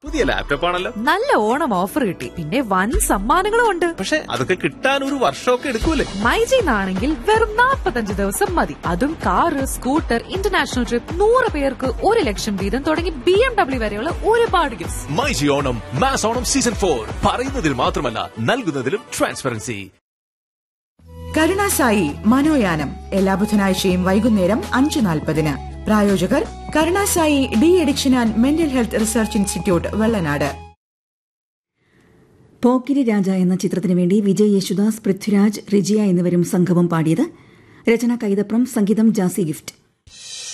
പുതിയ ലാപ്ടോപ്പ് ആണല്ലോ നല്ല ഓണം ഓഫർ കിട്ടി പിന്നെ വൻ സമ്മാനങ്ങളും ഉണ്ട് പക്ഷെ അതൊക്കെ കിട്ടാൻ ഒരു വർഷമൊക്കെ എടുക്കൂലേ മൈജിന്നാണെങ്കിൽ വെറും 45 ദിവസം മതി അതും കാറ് സ്കൂട്ടർ ഇന്റർനാഷണൽ ട്രിപ്പ് നൂറ് പേർക്ക് ഒരു ലക്ഷം വീതം തുടങ്ങി ബി എം ഡബ്ല്യു വരെയുള്ള ഒരുപാട് gift myG Onam mass Onam season four പറയുന്നതിൽ മാത്രമല്ല നൽകുന്നതിലും ട്രാൻസ്പെറൻസി കരുണാസായി മനോയാനം എല്ലാ ബുധനാഴ്ചയും വൈകുന്നേരം അഞ്ച് നാൽപ്പതിന് പ്രായോജകർ Karunasai D addiction and mental health research institute Vellanad Pokkiri Raja എന്ന ചിത്രത്തിനു വേണ്ടി വിജയ് യേശുദാസ് പൃഥ്വിരാജ് റിജിയ എന്നിവരും സംഘവും പാടിയത് രചന കൈതപ്രം സംഗീതം ജാസി ഗിഫ്റ്റ്